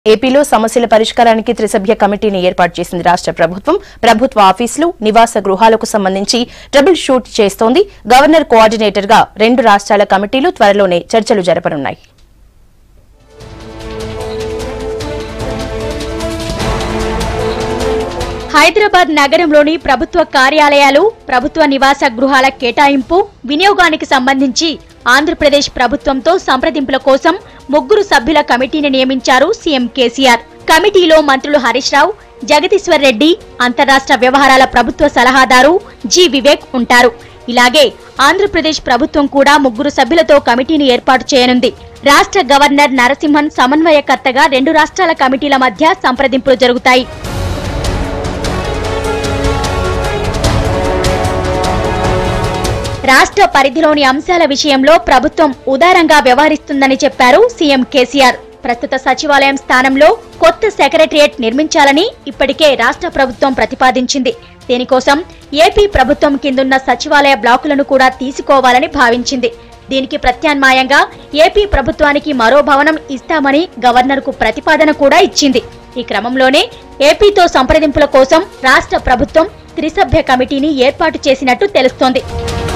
ఏపీలో సమస్యల పరిష్కారానికి త్రిసభ్య కమిటీని ఏర్పాటు చేసింది రాష్ట్ర ప్రభుత్వం ప్రభుత్వ ఆఫీసులు నివాస గృహాలకు సంబంధించి ట్రబుల్ షూట్ చేస్తోంది గవర్నర్ కోఆర్డినేటర్ గా రెండు రాష్ట్రాల కమిటీలు త్వరలోనే చర్చలు జరపనున్నాయి హైదరాబాద్ నగరంలోని ప్రభుత్వ కార్యాలయాలు ప్రభుత్వ నివాస గృహాల కేటాయింపు వినియోగానికి సంబంధించి ఆంధ్రప్రదేశ్ ప్రభుత్వంతో సంప్రదింపుల కోసం ముగ్గురు సభ్యుల కమిటీని నియమించారు సీఎం కేసీఆర్ కమిటీలో మంత్రులు హరీష్ రావు జగదీశ్వర్ రెడ్డి అంతరాష్ట్ర వ్యవహారాల ప్రభుత్వ సలహాదారు జి వివేక్ ఉంటారు ఇలాగే ఆంధ్రప్రదేశ్ ప్రభుత్వం కూడా ముగ్గురు సభ్యులతో కమిటీని ఏర్పాటు చేయనుంది రాష్ట్ర గవర్నర్ నరసింహన్ సమన్వయకర్తగా రెండు రాష్ట్రాల కమిటీల మధ్య సంప్రదింపులు జరుగుతాయి రాష్ట్ర పరిధిలోని అంశాల విషయంలో ప్రభుత్వం ఉదారంగా వ్యవహరిస్తుందని చెప్పారు సీఎం కేసీఆర్ ప్రస్తుత సచివాలయం స్థానంలో కొత్త సెక్రటరియట్ నిర్మించాలని ఇప్పటికే రాష్ట్ర ప్రభుత్వం ప్రతిపాదించింది దీనికోసం ఏపీ ప్రభుత్వం కిందున్న సచివాలయ బ్లాకులను కూడా తీసుకోవాలని భావించింది దీనికి ప్రత్యామ్నాయంగా ఏపీ ప్రభుత్వానికి మరో భవనం ఇస్తామని గవర్నర్కు ప్రతిపాదన కూడా ఇచ్చింది ఈ క్రమంలోనే ఏపీతో సంప్రదింపుల కోసం రాష్ట్ర ప్రభుత్వం త్రిసభ్య కమిటీని ఏర్పాటు చేసినట్టు తెలుస్తోంది